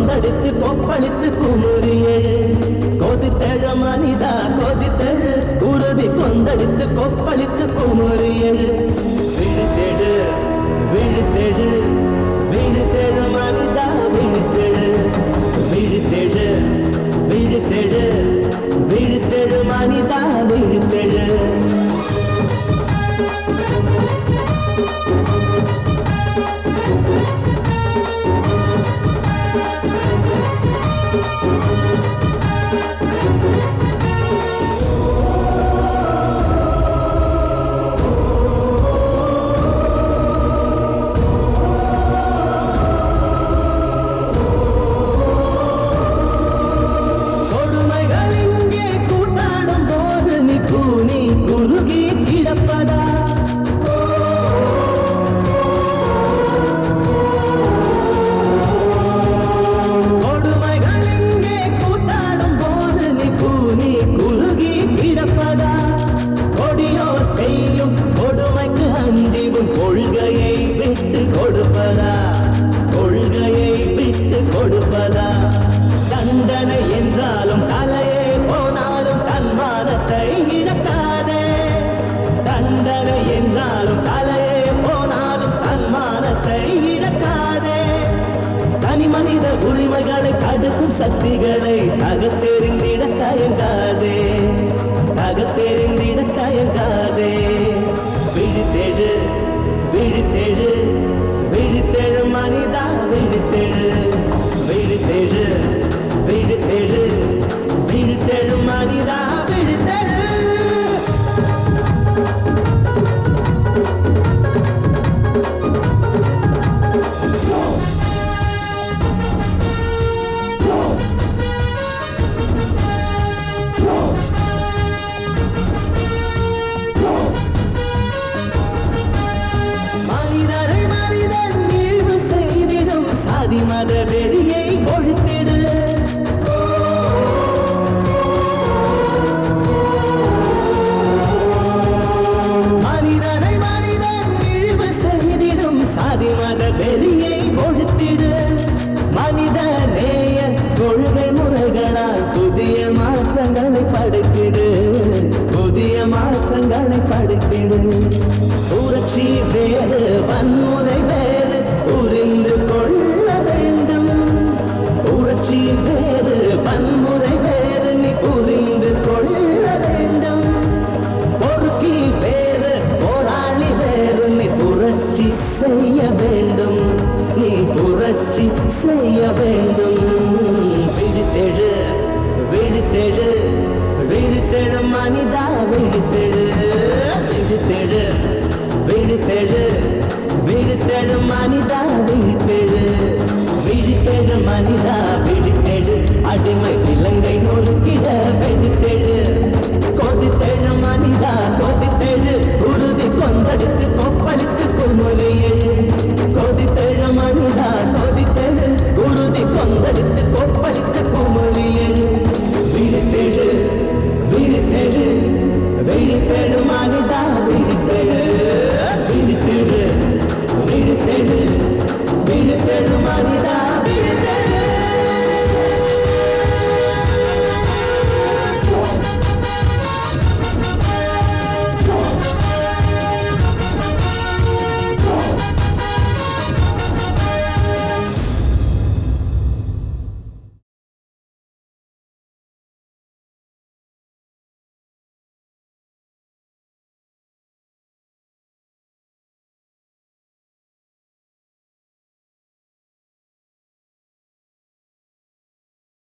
கொந்தளித்து கொப்பளித்து குமுறியேழு கொதித்தெழ மனிதா கொதித்தெழு குருதி கொந்தளித்து கொப்பளித்து குமுறியேழு விழுத்தெழு விழுத்தெழு விழுத்தெழு மனிதா விழுத்தெழு விழுத்தெழு விழுத்தெழு விழுத்தெழு மனிதா விழுத்தெழு கொடுமைகள் இங்கே கூட்டாடும் போது நீ கூனி குறுகி கிடப்பதா கொடுமைகள் இங்கே கூட்டாடும் போது நீ கூனி குறுகி கிடப்பதா கொடியோ செய்யும் கொடுமைக்கு அஞ்சிவும் கொள்கையை விட்டு கொடுப்பதா கொள்கையை விட்டு கொடுப்பதா தண்டனை என்றாலும் தலையே போனாலும் தன்மானத்தை இழக்காதே தண்டனை என்றாலும் தலையே போனாலும் தன்மானத்தை இழக்காதே தனி மனித உரிமைகளை தடுக்கும் சக்திகளை தகத்தெறிந்திட தயங்காதே தகத்தெறிந்திட தயங்காதே விழித்தெழு விழித்தெழு விழித்தெழு மனிதா விழித்தெழு விழித்தெழு விழித்தெழு விழித்தெழு மனிதா விழித்தெழு மனிதரை மனிதன் இழிவு செய்திடும் சாதி மத வெறியை ஒழித்திடு மனிதனை மனிதன் இழிவு செய்திடும் சாதி மத வெறியை ஒழித்திடு மனித நேய கொள்கை முறைகளால் புதிய மாற்றங்களை படைத்திடு புதிய மாற்றங்களை படைத்திடு புரட்சி வேறு வன்முறை வேறு புரிந்து கொள்ள வேண்டும் புரட்சி வேறு வன்முறை வேறு நீ புரிந்து கொள்ள வேண்டும் பொறுக்கி வேறு போராளி வேறு நீ புரட்சி செய்ய வேண்டும் நீ புரட்சி செய்ய வேண்டும் விழித்தெழு விழித்தெழு விழித்தெழு மனிதா விழித்தெழு